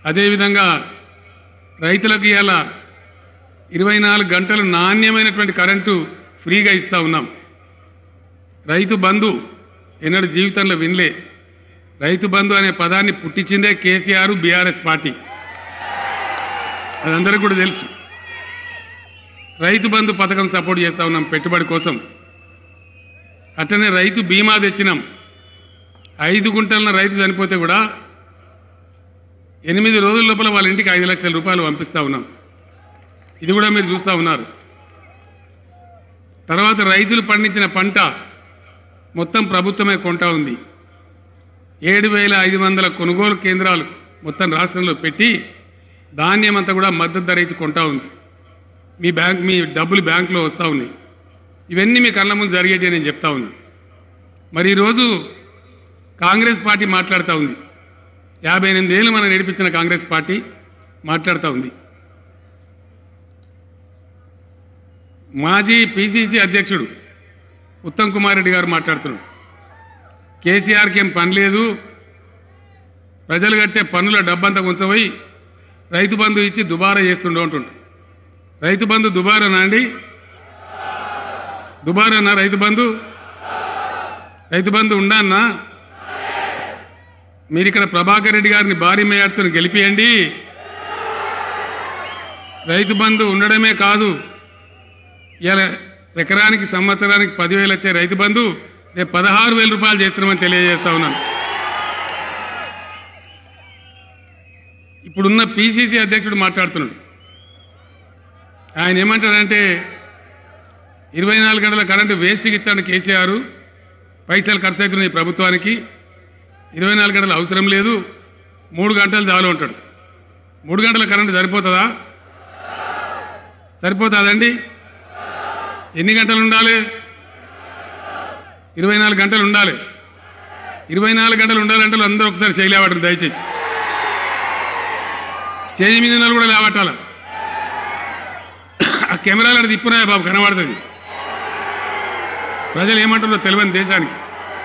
అదేవిధంగా రైతులకు ఇవాళ ఇరవై నాలుగు గంటలు నాణ్యమైనటువంటి కరెంటు ఫ్రీగా ఇస్తా ఉన్నాం రైతు బంధు ఎన్నడూ జీవితంలో వినలే రైతు బంధు అనే పదాన్ని పుట్టించిందే కేసీఆర్ బీఆర్ఎస్ పార్టీ అదందరికీ కూడా తెలుసు రైతు బంధు పథకం సపోర్ట్ చేస్తా ఉన్నాం పెట్టుబడి కోసం అట్లనే రైతు బీమా తెచ్చినాం ఐదు గుంటల రైతు చనిపోతే కూడా ఎనిమిది రోజుల లోపల వాళ్ళ ఇంటికి ఐదు లక్షల రూపాయలు పంపిస్తా ఉన్నాం ఇది కూడా మీరు చూస్తూ ఉన్నారు తర్వాత రైతులు పండించిన పంట మొత్తం ప్రభుత్వమే కొంటా ఉంది ఏడు వేల ఐదు వందల కొనుగోలు కేంద్రాలు మొత్తం రాష్ట్రంలో పెట్టి ధాన్యం అంతా కూడా మద్దతు ధర ఇచ్చి కొంటా ఉంది మీ బ్యాంక్ మీ డబ్బులు బ్యాంకులో వస్తూ ఉన్నాయి ఇవన్నీ మీ కళ్ళ ముందు జరిగేటి నేను చెప్తా ఉన్నా మరి ఈరోజు కాంగ్రెస్ పార్టీ మాట్లాడుతూ ఉంది యాభై ఎనిమిదేళ్ళు మనం నడిపించిన కాంగ్రెస్ పార్టీ మాట్లాడుతూ ఉంది మాజీ పిసిసి అధ్యక్షుడు ఉత్తమ్ కుమార్ రెడ్డి గారు మాట్లాడుతున్నాడు కేసీఆర్కి ఏం పని లేదు ప్రజలు కట్టే పన్నుల డబ్బంతా ఉంచబోయి రైతు బంధు ఇచ్చి దుబారా చేస్తుండో అంటుండు రైతు బంధు దుబారానా అండి దుబారానా రైతు బంధు రైతు బంధు ఉండాన్నా మీరు ఇక్కడ ప్రభాకర్ రెడ్డి గారిని భారీ మేయర్తో గెలిపియండి రైతు బంధు ఉండడమే కాదు ఇలా ఎకరానికి సంవత్సరానికి పదివేలు వచ్చే రైతు బంధు రేపు పదహారు వేల రూపాయలు చేస్తున్నామని తెలియజేస్తా ఉన్నాను ఇప్పుడున్న పిసిసి అధ్యక్షుడు మాట్లాడుతున్నాడు ఆయన ఏమంటాడంటే ఇరవై నాలుగు గంటల కరెంటు వేస్ట్కి ఇస్తాడు కేసీఆర్ పైసలు ఖర్చు అవుతున్నాయి ప్రభుత్వానికి ఇరవై నాలుగు గంటలు అవసరం లేదు మూడు గంటలు చాలు ఉంటాడు మూడు గంటల కరెంటు సరిపోతుందా సరిపోతుందండి ఎన్ని గంటలు ఉండాలి ఇరవై నాలుగు గంటలు ఉండాలి ఇరవై నాలుగు గంటలు ఉండాలంటే అందరూ ఒకసారి చేయలేవాడు దయచేసి స్టేజ్ మీద ఉన్న వాళ్ళు కూడా లేవట్టాల ఆ కెమెరాలు అది తిప్పున్నాయా బాబు కనబడుతుంది ప్రజలు ఏమంటారో తెలియని దేశానికి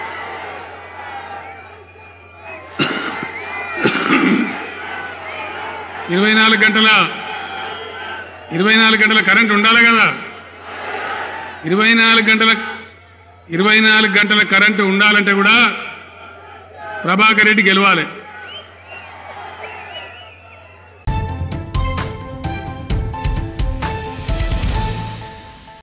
ఇరవై నాలుగు గంటల ఇరవై నాలుగు గంటల కరెంట్ ఉండాలి కదా ఇరవై నాలుగు గంటల ఇరవై నాలుగు గంటల కరెంటు ఉండాలంటే కూడా ప్రభాకర్ రెడ్డి గెలవాలి